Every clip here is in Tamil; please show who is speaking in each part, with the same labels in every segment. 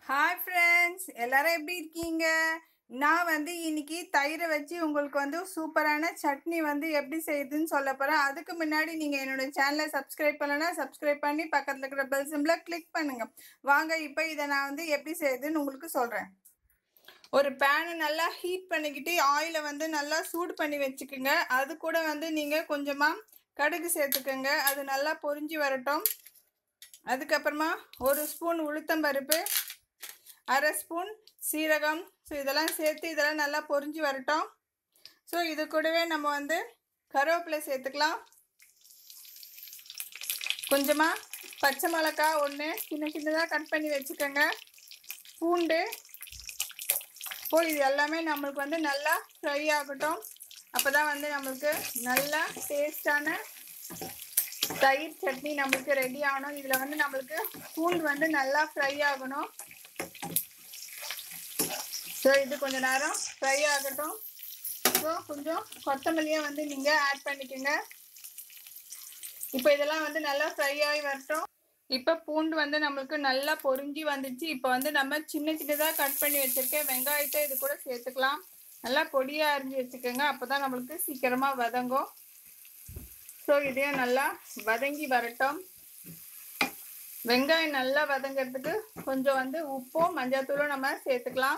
Speaker 1: ஹாய் ஃப்ரெண்ட்ஸ் எல்லாரும் எப்படி இருக்கீங்க நான் வந்து இன்னைக்கு தயிரை வச்சு உங்களுக்கு வந்து சூப்பரான சட்னி வந்து எப்படி செய்யுதுன்னு சொல்ல போகிறேன் அதுக்கு முன்னாடி நீங்கள் என்னோட சேனலை சப்ஸ்கிரைப் பண்ணலன்னா சப்ஸ்கிரைப் பண்ணி பக்கத்தில் இருக்கிற பெல் சிம்பிளை கிளிக் பண்ணுங்கள் வாங்க இப்போ இதை நான் வந்து எப்படி செய்யுதுன்னு உங்களுக்கு சொல்கிறேன் ஒரு பேனை நல்லா ஹீட் பண்ணிக்கிட்டு ஆயிலை வந்து நல்லா சூடு பண்ணி வச்சுக்கோங்க அது கூட வந்து நீங்கள் கொஞ்சமாக கடுகு சேர்த்துக்கோங்க அது நல்லா பொரிஞ்சு வரட்டும் அதுக்கப்புறமா ஒரு ஸ்பூன் உளுத்தம்பருப்பு அரை ஸ்பூன் சீரகம் ஸோ இதெல்லாம் சேர்த்து இதெல்லாம் நல்லா பொரிஞ்சு வரட்டும் ஸோ இது கூடவே நம்ம வந்து கருவேப்பிலை சேர்த்துக்கலாம் கொஞ்சமாக பச்சை மிளகா ஒன்று சின்ன சின்னதாக கட் பண்ணி வச்சுக்கோங்க பூண்டு இப்போ இது எல்லாமே நம்மளுக்கு வந்து நல்லா ஃப்ரை ஆகட்டும் அப்போ தான் வந்து நம்மளுக்கு நல்லா டேஸ்டான தயிர் சட்னி நம்மளுக்கு ரெடி ஆகணும் இதில் வந்து நம்மளுக்கு பூண்டு வந்து நல்லா ஃப்ரை ஆகணும் ஸோ இது கொஞ்சம் நேரம் ஃப்ரை ஆகட்டும் ஸோ கொஞ்சம் கொத்தமல்லியை வந்து நீங்கள் ஆட் பண்ணிக்கோங்க இப்போ இதெல்லாம் வந்து நல்லா ஃப்ரை ஆகி வரட்டும் இப்போ பூண்டு வந்து நம்மளுக்கு நல்லா பொரிஞ்சு வந்துச்சு இப்போ வந்து நம்ம சின்ன சின்னதாக கட் பண்ணி வச்சுருக்கேன் வெங்காயத்தை இது கூட சேர்த்துக்கலாம் நல்லா பொடியாக அரிஞ்சு வச்சுக்கோங்க அப்போ தான் நம்மளுக்கு சீக்கிரமாக வதங்கும் ஸோ இதையும் நல்லா வதங்கி வரட்டும் வெங்காயம் நல்லா வதங்கிறதுக்கு கொஞ்சம் வந்து உப்பும் மஞ்சள்தூளும் நம்ம சேர்த்துக்கலாம்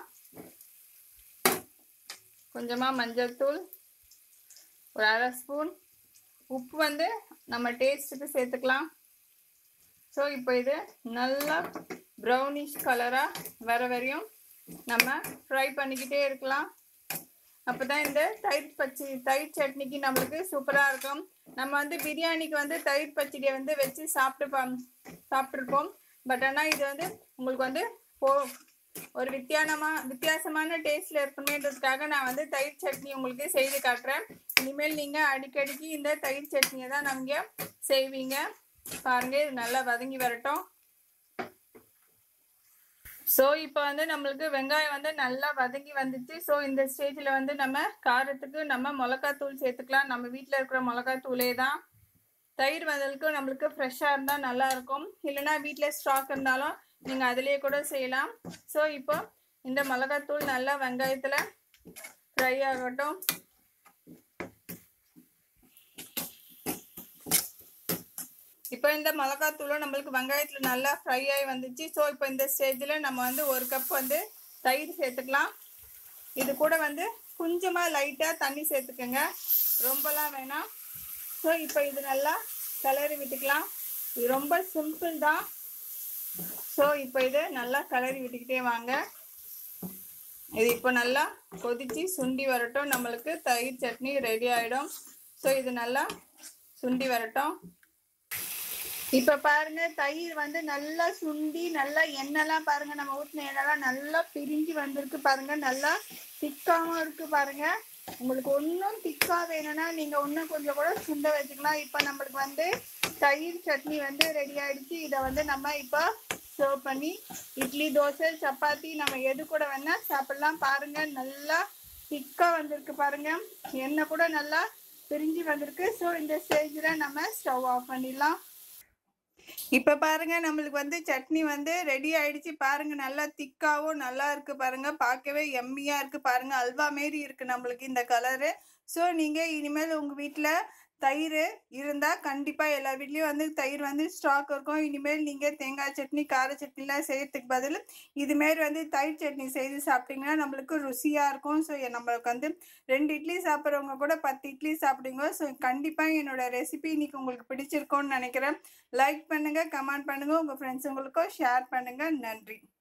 Speaker 1: கொஞ்சமாக மஞ்சள்தூள் ஒரு அரை ஸ்பூன் உப்பு வந்து நம்ம டேஸ்ட்டுக்கு சேர்த்துக்கலாம் ஸோ இப்போ இது நல்லா ப்ரௌனிஷ் கலராக வர வரையும் நம்ம ஃப்ரை பண்ணிக்கிட்டே இருக்கலாம் அப்போ தான் இந்த தயிர் பச்சடி தயிர் சட்னிக்கு நம்மளுக்கு சூப்பராக இருக்கும் நம்ம வந்து பிரியாணிக்கு வந்து தயிர் பச்சடியை வந்து வச்சு சாப்பிட்டு சாப்பிட்ருப்போம் பட் ஆனால் இது வந்து உங்களுக்கு வந்து போ ஒரு வித்தியாசமாக வித்தியாசமான டேஸ்ட்டில் இருக்கணுமேன்றதுக்காக நான் வந்து தயிர் சட்னி உங்களுக்கு செய்து காட்டுறேன் இனிமேல் நீங்கள் அடிக்கடிக்கு இந்த தயிர் சட்னியை தான் நீங்கள் செய்வீங்க பாருங்கள் இது நல்லா வதங்கி வரட்டும் ஸோ இப்போ வந்து நம்மளுக்கு வெங்காயம் வந்து நல்லா வதங்கி வந்துச்சு ஸோ இந்த ஸ்டேஜில் வந்து நம்ம காரத்துக்கு நம்ம மிளகாத்தூள் சேர்த்துக்கலாம் நம்ம வீட்டில் இருக்கிற மிளகாத்தூளே தான் தயிர் வதலுக்கு நம்மளுக்கு ஃப்ரெஷ்ஷாக இருந்தால் நல்லாயிருக்கும் இல்லைனா வீட்டில் ஸ்டாக் இருந்தாலும் நீங்கள் அதிலேயே கூட செய்யலாம் ஸோ இப்போ இந்த மிளகாத்தூள் நல்லா வெங்காயத்தில் ஃப்ரை ஆகட்டும் இப்போ இந்த மிளகாத்தூளும் நம்மளுக்கு வெங்காயத்தில் நல்லா ஃப்ரை ஆகி வந்துச்சு ஸோ இப்போ இந்த ஸ்டேஜில் நம்ம வந்து ஒரு கப் வந்து தயிர் சேர்த்துக்கலாம் இது கூட வந்து கொஞ்சமாக லைட்டாக தண்ணி சேர்த்துக்கோங்க ரொம்பலாம் வேணாம் ஸோ இப்போ இது நல்லா கிளறி விட்டுக்கலாம் இது ரொம்ப சிம்பிள் தான் ஸோ இப்போ இது நல்லா கிளறி விட்டுக்கிட்டே வாங்க இது இப்போ நல்லா கொதிச்சு சுண்டி வரட்டும் நம்மளுக்கு தயிர் சட்னி ரெடி ஆகிடும் ஸோ இது நல்லா சுண்டி வரட்டும் இப்ப பாருங்க தயிர் வந்து நல்லா சுண்டி நல்லா எண்ணெய்லாம் பாருங்க நம்ம ஊற்றின எண்ணெய்லாம் நல்லா பிரிஞ்சு வந்திருக்கு பாருங்க நல்லா திக்காவும் இருக்கு பாருங்க உங்களுக்கு ஒன்றும் திக்கா வேணும்னா நீங்க இன்னும் கொஞ்சம் கூட சுண்ட வச்சுக்கலாம் இப்போ நம்மளுக்கு வந்து தயிர் சட்னி வந்து ரெடி ஆயிடுச்சு இதை வந்து நம்ம இப்போ சர்வ் பண்ணி இட்லி தோசை சப்பாத்தி நம்ம எது கூட வேணா சாப்பிடலாம் பாருங்க நல்லா திக்கா வந்திருக்கு பாருங்க எண்ணெய் கூட நல்லா பிரிஞ்சு வந்திருக்கு ஸோ இந்த ஸ்டேஜில் நம்ம ஸ்டவ் ஆஃப் பண்ணிடலாம் இப்போ பாருங்க நம்மளுக்கு வந்து சட்னி வந்து ரெடி ஆயிடுச்சு பாருங்க நல்லா திக்காவும் நல்லா இருக்கு பாருங்க பார்க்கவே எம்மியா இருக்கு பாருங்க அல்வா மாரி இருக்கு நம்மளுக்கு இந்த கலரு ஸோ நீங்க இனிமேல் உங்க வீட்டில் தயிர் இருந்தால் கண்டிப்பாக எல்லா வீட்லேயும் வந்து தயிர் வந்து ஸ்டாக் இருக்கும் இனிமேல் நீங்கள் தேங்காய் சட்னி கார சட்னிலாம் செய்யறதுக்கு பதில் இதுமாரி வந்து தயிர் சட்னி செய்து சாப்பிட்டீங்கன்னா நம்மளுக்கு ருசியாக இருக்கும் ஸோ நம்மளுக்கு வந்து ரெண்டு இட்லி சாப்பிட்றவங்க கூட பத்து இட்லி சாப்பிடுங்க ஸோ கண்டிப்பாக என்னோட ரெசிபி இன்னைக்கு உங்களுக்கு பிடிச்சிருக்கோன்னு நினைக்கிறேன் லைக் பண்ணுங்கள் கமெண்ட் பண்ணுங்கள் உங்கள் ஃப்ரெண்ட்ஸுங்களுக்கும் ஷேர் பண்ணுங்கள் நன்றி